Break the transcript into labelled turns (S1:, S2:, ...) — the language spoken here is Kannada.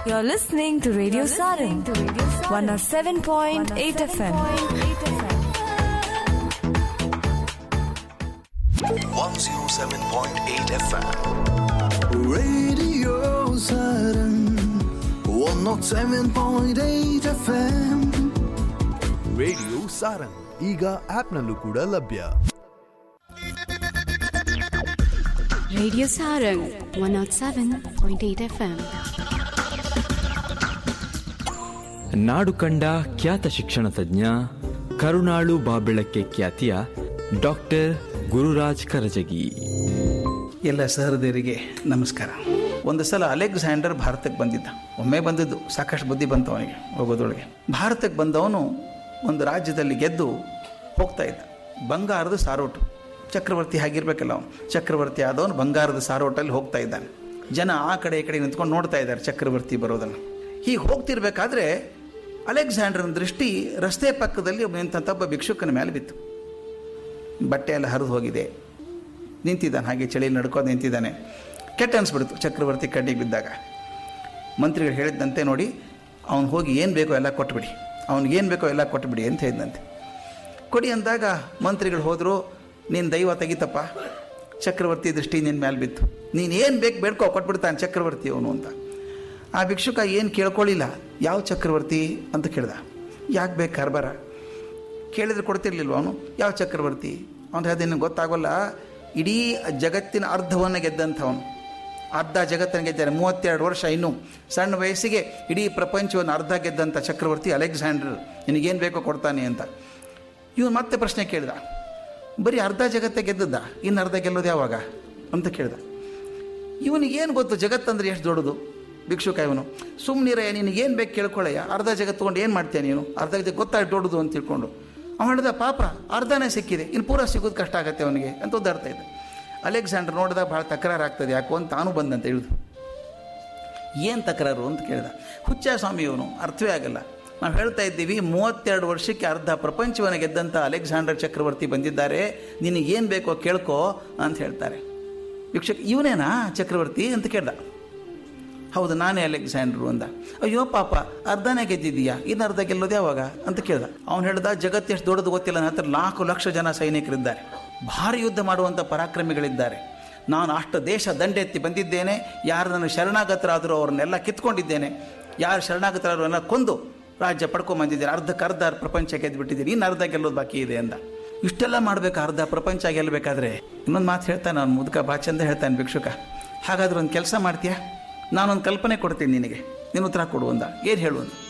S1: You're listening to Radio Sarang, 107.8 FM.
S2: 107.8 FM.
S3: Radio Saturn 107.8 FM
S4: radio Sarang ಈಗ ಆಪ್ನಲ್ಲೂ ಕೂಡ ಲಭ್ಯ
S5: Radio Sarang 107.8 FM.
S6: ನಾಡು ಕಂಡ ಖ್ಯಾತ ಶಿಕ್ಷಣ ತಜ್ಞ ಕರುಣಾಳು ಬಾಬೆಳಕ್ಕೆ ಖ್ಯಾತಿಯ ಡಾಕ್ಟರ್ ಗುರುರಾಜ್ ಕರಜಗಿ
S7: ಎಲ್ಲ ಸಹೃದಯರಿಗೆ ನಮಸ್ಕಾರ ಒಂದು ಸಲ ಅಲೆಕ್ಸಾಂಡರ್ ಭಾರತಕ್ಕೆ ಬಂದಿದ್ದ ಒಮ್ಮೆ ಬಂದಿದ್ದು ಸಾಕಷ್ಟು ಬುದ್ಧಿ ಬಂತು ಅವನಿಗೆ ಹೋಗೋದೊಳಗೆ ಭಾರತಕ್ಕೆ ಬಂದವನು ಒಂದು ರಾಜ್ಯದಲ್ಲಿ ಗೆದ್ದು ಹೋಗ್ತಾ ಇದ್ದ ಬಂಗಾರದ ಸಾರೋಟು ಚಕ್ರವರ್ತಿ ಆಗಿರ್ಬೇಕಲ್ಲ ಅವನು ಚಕ್ರವರ್ತಿ ಆದವನು ಬಂಗಾರದ ಸಾರೋಟಲ್ಲಿ ಹೋಗ್ತಾ ಇದ್ದಾನೆ ಜನ ಆ ಕಡೆ ಈ ಕಡೆ ನಿಂತ್ಕೊಂಡು ನೋಡ್ತಾ ಇದ್ದಾರೆ ಚಕ್ರವರ್ತಿ ಬರೋದನ್ನು ಹೀಗೆ ಹೋಗ್ತಿರ್ಬೇಕಾದ್ರೆ ಅಲೆಕ್ಸಾಂಡರ್ನ ದೃಷ್ಟಿ ರಸ್ತೆ ಪಕ್ಕದಲ್ಲಿ ಒಬ್ಬ ನಿಂತಂಥ ಒಬ್ಬ ಭಿಕ್ಷುಕನ ಮೇಲೆ ಬಿತ್ತು ಬಟ್ಟೆ ಎಲ್ಲ ಹರಿದು ಹೋಗಿದೆ ನಿಂತಿದ್ದಾನೆ ಹಾಗೆ ಚಳಿಯಲ್ಲಿ ನಡ್ಕೊಂಡು ನಿಂತಿದ್ದಾನೆ ಕೆಟ್ಟ ಅನಿಸ್ಬಿಡ್ತು ಚಕ್ರವರ್ತಿ ಕಡ್ಡಿಗೆ ಬಿದ್ದಾಗ ಮಂತ್ರಿಗಳು ಹೇಳಿದ್ದಂತೆ ನೋಡಿ ಅವ್ನು ಹೋಗಿ ಏನು ಬೇಕೋ ಎಲ್ಲ ಕೊಟ್ಬಿಡಿ ಅವ್ನಿಗೆ ಏನು ಬೇಕೋ ಎಲ್ಲ ಕೊಟ್ಬಿಡಿ ಅಂತ ಹೇಳಿದಂತೆ ಕೊಡಿ ಅಂದಾಗ ಮಂತ್ರಿಗಳು ಹೋದರು ನೀನು ದೈವ ತೆಗಿತಪ್ಪ ಚಕ್ರವರ್ತಿ ದೃಷ್ಟಿ ನಿನ್ನ ಮೇಲೆ ಬಿತ್ತು ನೀನು ಏನು ಬೇಕು ಬೇಡ್ಕೋ ಕೊಟ್ಬಿಡ್ತಾನೆ ಚಕ್ರವರ್ತಿ ಅವನು ಅಂತ ಆ ಭಿಕ್ಷುಕ ಏನು ಕೇಳ್ಕೊಳ್ಳಿಲ್ಲ ಯಾವ ಚಕ್ರವರ್ತಿ ಅಂತ ಕೇಳ್ದ ಯಾಕೆ ಬೇಕು ಕಾರ್ಬಾರ ಕೇಳಿದ್ರೆ ಕೊಡ್ತಿರ್ಲಿಲ್ವ ಅವನು ಯಾವ ಚಕ್ರವರ್ತಿ ಅವನು ಹೇಳಿದ ಗೊತ್ತಾಗೋಲ್ಲ ಇಡೀ ಜಗತ್ತಿನ ಅರ್ಧವನ್ನು ಗೆದ್ದಂಥವನು ಅರ್ಧ ಜಗತ್ತನ್ನು ಗೆದ್ದಾರೆ ಮೂವತ್ತೆರಡು ವರ್ಷ ಇನ್ನು ಸಣ್ಣ ವಯಸ್ಸಿಗೆ ಇಡೀ ಪ್ರಪಂಚವನ್ನು ಅರ್ಧ ಗೆದ್ದಂಥ ಚಕ್ರವರ್ತಿ ಅಲೆಕ್ಸಾಂಡರ್ ನಿನಗೇನು ಬೇಕೋ ಕೊಡ್ತಾನೆ ಅಂತ ಇವನು ಮತ್ತೆ ಪ್ರಶ್ನೆ ಕೇಳಿದ ಬರೀ ಅರ್ಧ ಜಗತ್ತೇ ಗೆದ್ದದ್ದ ಇನ್ನು ಅರ್ಧ ಗೆಲ್ಲೋದು ಯಾವಾಗ ಅಂತ ಕೇಳ್ದ ಇವನಿಗೇನು ಗೊತ್ತು ಜಗತ್ತಂದ್ರೆ ಎಷ್ಟು ದೊಡ್ಡದು ಭಿಕ್ಷುಕ ಇವನು ಸುಮ್ಮನಿರ ನಿನಗೇನು ಬೇಕು ಕೇಳ್ಕೊಳ್ಳಯ್ಯ ಅರ್ಧ ಜಗತ್ತು ತೊಗೊಂಡು ಏನು ಮಾಡ್ತೀಯ ನೀನು ಅರ್ಧ ಜಗತ್ತು ಗೊತ್ತಾಗಿ ದೊಡ್ಡದು ಅಂತ ತಿಳ್ಕೊಂಡು ಅವನು ಹೇಳಿದ ಪಾಪ ಅರ್ಧನೇ ಸಿಕ್ಕಿದೆ ಇನ್ನು ಪೂರ ಸಿಗೋದು ಕಷ್ಟ ಆಗತ್ತೆ ಅವನಿಗೆ ಅಂತ ಒದ್ದಾಡ್ತಾ ಇದ್ದ ಅಲೆಕ್ಸಾಂಡರ್ ನೋಡಿದಾಗ ಭಾಳ ತಕರಾರು ಆಗ್ತದೆ ಯಾಕೋ ಅಂತ ತಾನು ಬಂದಂತ ಇಳಿದು ಏನು ತಕರಾರು ಅಂತ ಕೇಳಿದ ಹುಚ್ಚ ಸ್ವಾಮಿ ಇವನು ಅರ್ಥವೇ ಆಗಲ್ಲ ನಾವು ಹೇಳ್ತಾ ಇದ್ದೀವಿ ಮೂವತ್ತೆರಡು ವರ್ಷಕ್ಕೆ ಅರ್ಧ ಪ್ರಪಂಚವನ್ನು ಗೆದ್ದಂಥ ಅಲೆಕ್ಸಾಂಡರ್ ಚಕ್ರವರ್ತಿ ಬಂದಿದ್ದಾರೆ ನಿನಗೇನು ಬೇಕೋ ಕೇಳ್ಕೋ ಅಂತ ಹೇಳ್ತಾರೆ ವೀಕ್ಷಕ ಇವನೇನಾ ಚಕ್ರವರ್ತಿ ಅಂತ ಕೇಳ್ದ ಹೌದು ನಾನೇ ಅಲೆಕ್ಸಾಂಡ್ರು ಅಂದ ಅಯ್ಯೋ ಪಾಪ ಅರ್ಧನೇ ಗೆದ್ದಿದ್ದೀಯಾ ಇನ್ನು ಅರ್ಧ ಗೆಲ್ಲೋದು ಯಾವಾಗ ಅಂತ ಕೇಳ್ದ ಅವ್ನು ಹೇಳ್ದ ಜಗತ್ತು ಎಷ್ಟು ದೊಡ್ಡದು ಗೊತ್ತಿಲ್ಲ ನನ್ನ ಹತ್ರ ನಾಲ್ಕು ಲಕ್ಷ ಜನ ಸೈನಿಕರಿದ್ದಾರೆ ಭಾರಿ ಯುದ್ಧ ಮಾಡುವಂಥ ಪರಾಕ್ರಮಿಗಳಿದ್ದಾರೆ ನಾನು ಅಷ್ಟು ದೇಶ ದಂಡೆತ್ತಿ ಬಂದಿದ್ದೇನೆ ಯಾರು ನನ್ನ ಶರಣಾಗತರಾದರೂ ಅವ್ರನ್ನೆಲ್ಲ ಕಿತ್ಕೊಂಡಿದ್ದೇನೆ ಯಾರು ಶರಣಾಗತರಾದ್ರು ಎಲ್ಲ ಕೊಂದು ರಾಜ್ಯ ಪಡ್ಕೊಂಬಂದಿದ್ದೇನೆ ಅರ್ಧಕ್ಕೆ ಅರ್ಧ ಪ್ರಪಂಚ ಗೆದ್ದುಬಿಟ್ಟಿದ್ದೀನಿ ಇನ್ನು ಅರ್ಧ ಗೆಲ್ಲೋದು ಬಾಕಿ ಇದೆ ಅಂದ ಇಷ್ಟೆಲ್ಲ ಮಾಡ್ಬೇಕು ಅರ್ಧ ಪ್ರಪಂಚ ಗೆಲ್ಲಬೇಕಾದ್ರೆ ಇನ್ನೊಂದು ಮಾತು ಹೇಳ್ತಾನೆ ಅವ್ನು ಮುದುಕ ಬಾಚಂದ ಹೇಳ್ತಾನೆ ಭಿಕ್ಷುಕ ಹಾಗಾದ್ರೆ ಒಂದು ಕೆಲಸ ಮಾಡ್ತೀಯಾ ನಾನೊಂದು ಕಲ್ಪನೆ ಕೊಡ್ತೀನಿ ನಿನಗೆ ನೀನು ಉತ್ತರ ಕೊಡು ಅಂದ ಏನು ಹೇಳು ಅಂದ